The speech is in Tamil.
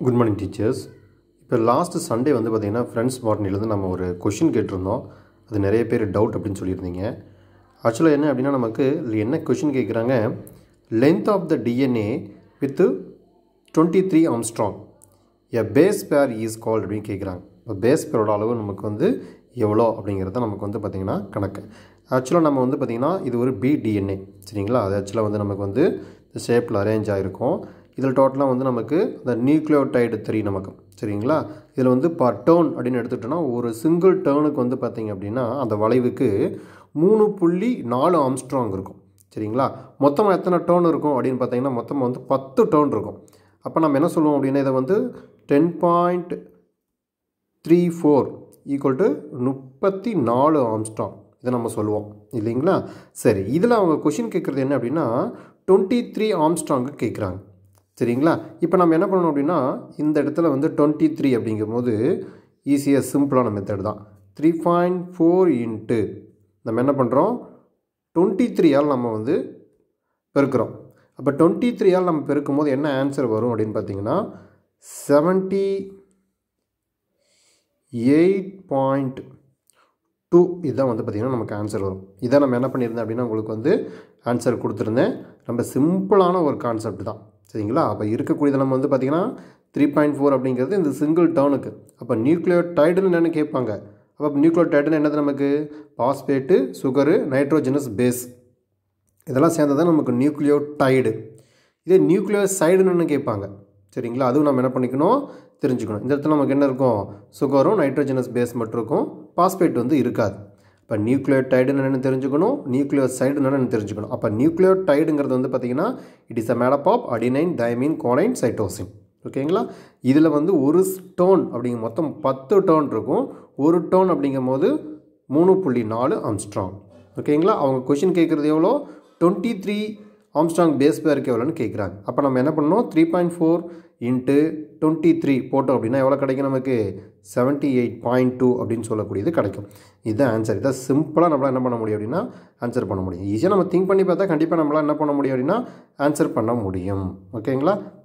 குட் மார்னிங் டீச்சர்ஸ் இப்போ லாஸ்ட் சண்டே வந்து பார்த்திங்கன்னா ஃப்ரெண்ட்ஸ் பாட்னிலேருந்து நம்ம ஒரு கொஷின் கேட்டிருந்தோம் அது நிறைய பேர் டவுட் அப்படின்னு சொல்லியிருந்தீங்க ஆக்சுவலாக என்ன அப்படின்னா நமக்கு இதுல என்ன கொஷின் கேட்குறாங்க length of the DNA with twenty three angstrom a base pair is called அப்படின்னு கேட்குறாங்க இப்போ பேஸ் பேரோட அளவு நமக்கு வந்து எவ்வளோ அப்படிங்கிறத நமக்கு வந்து பார்த்திங்கன்னா கணக்கு ஆக்சுவலாக நம்ம வந்து பார்த்திங்கன்னா இது ஒரு பி டிஎன்ஏ சரிங்களா அது ஆக்சுவலாக வந்து நமக்கு வந்து இந்த ஷேப்பில் அரேஞ்ச் ஆகிருக்கும் இதில் டோட்டலாக வந்து நமக்கு இந்த நியூக்ளியோடைடு த்ரீ நமக்கு சரிங்களா இதில் வந்து பர் டேர்ன் அப்படின்னு எடுத்துட்டோன்னா ஒரு சிங்கிள் டேர்னுக்கு வந்து பார்த்திங்க அப்படின்னா அந்த வளைவுக்கு மூணு புள்ளி நாலு ஆம்ஸ்ட்ராங் இருக்கும் சரிங்களா மொத்தமாக எத்தனை டேர்ன் இருக்கும் அப்படின்னு பார்த்தீங்கன்னா மொத்தமாக வந்து பத்து டேர்ன் இருக்கும் அப்போ நம்ம என்ன சொல்லுவோம் அப்படின்னா இதை வந்து ten point three four equal to முப்பத்தி நாலு ஆம்ஸ்டாங் இதை நம்ம சொல்லுவோம் இல்லைங்களா சரி இதில் அவங்க கொஷின் கேட்குறது என்ன அப்படின்னா டுவெண்ட்டி த்ரீ ஆம்ஸ்டாங்கு கேட்குறாங்க சரிங்களா இப்போ நம்ம என்ன பண்ணணும் அப்படின்னா இந்த இடத்துல வந்து டுவெண்ட்டி த்ரீ அப்படிங்கும்போது ஈஸியாக சிம்பிளான மெத்தட் தான் த்ரீ பாயிண்ட் ஃபோர் இன்ட்டு நம்ம என்ன பண்ணுறோம் டுவெண்ட்டி த்ரீயால் நம்ம வந்து பெருக்கிறோம் அப்போ டுவெண்ட்டி த்ரீயால் நம்ம பெருக்கும் போது என்ன ஆன்சர் வரும் அப்படின்னு பார்த்தீங்கன்னா செவன்ட்டி எயிட் பாயிண்ட் டூ இதுதான் வந்து பார்த்திங்கன்னா நமக்கு ஆன்சர் வரும் இதை நம்ம என்ன பண்ணியிருந்தேன் அப்படின்னா உங்களுக்கு வந்து ஆன்சர் கொடுத்துருந்தேன் ரொம்ப சிம்பிளான ஒரு கான்செப்ட் தான் சரிங்களா அப்போ இருக்கக்கூடியது நம்ம வந்து பார்த்திங்கன்னா த்ரீ பாயிண்ட் ஃபோர் அப்படிங்கிறது இந்த சிங்கிள் டேர்னுக்கு அப்போ நியூக்ளியோடைடுன்னு என்னென்னு கேட்பாங்க அப்போ நியூக்ளியோடைடுன்னு என்னது நமக்கு பாஸ்பேட்டு சுகரு நைட்ரோஜனஸ் பேஸ் இதெல்லாம் சேர்ந்தது தான் நமக்கு நியூக்ளியோடைடு இதே நியூக்ளியோசைடுன்னு கேட்பாங்க சரிங்களா அதுவும் நம்ம என்ன பண்ணிக்கணும் தெரிஞ்சுக்கணும் இந்த இடத்துல நமக்கு என்ன இருக்கும் சுகரும் நைட்ரோஜனஸ் பேஸ் மட்டும் இருக்கும் பாஸ்பேட் வந்து இருக்காது இப்போ நியூக்ளியோடைடுன்னு என்னென்னு தெரிஞ்சுக்கணும் நியூக்ளியோசைடுன்னு என்னென்னு தெரிஞ்சுக்கணும் அப்போ நியூக்ளியோடைடுங்கிறது வந்து பார்த்திங்கன்னா it is a made up of adenine thymine guanine cytosine ஓகேங்களா இதில் வந்து ஒரு டோன் அப்படிங்க மொத்தம் பத்து டோன் இருக்கும் ஒரு டோன் அப்படிங்கும் போது மூணு புள்ளி நாலு ஆம்ஸ்ட்ராங் ஓகேங்களா அவங்க கொஷின் கேட்குறது எவ்வளோ டுவெண்ட்டி த்ரீ ஆம்ஸ்ட்ராங் பேஸ் பேருக்கு எவ்வளோன்னு கேட்குறாங்க அப்போ நம்ம என்ன பண்ணணும் three point four into twenty three போட்டோம் அப்படின்னா எவ்வளோ கிடைக்கும் நமக்கு செவன்ட்டி எயிட் பாயிண்ட் டூ அப்படின்னு சொல்லக்கூடியது கிடைக்கும் இதுதான் ஆன்சர் இதை சிம்பிளாக நம்மளால் என்ன பண்ண முடியும் அப்படின்னா ஆன்சர் பண்ண முடியும் ஈஸியாக நம்ம திங்க் பண்ணி பார்த்தா கண்டிப்பாக நம்மளால் என்ன பண்ண முடியும் அப்படின்னா ஆன்சர் பண்ண முடியும் ஓகேங்களா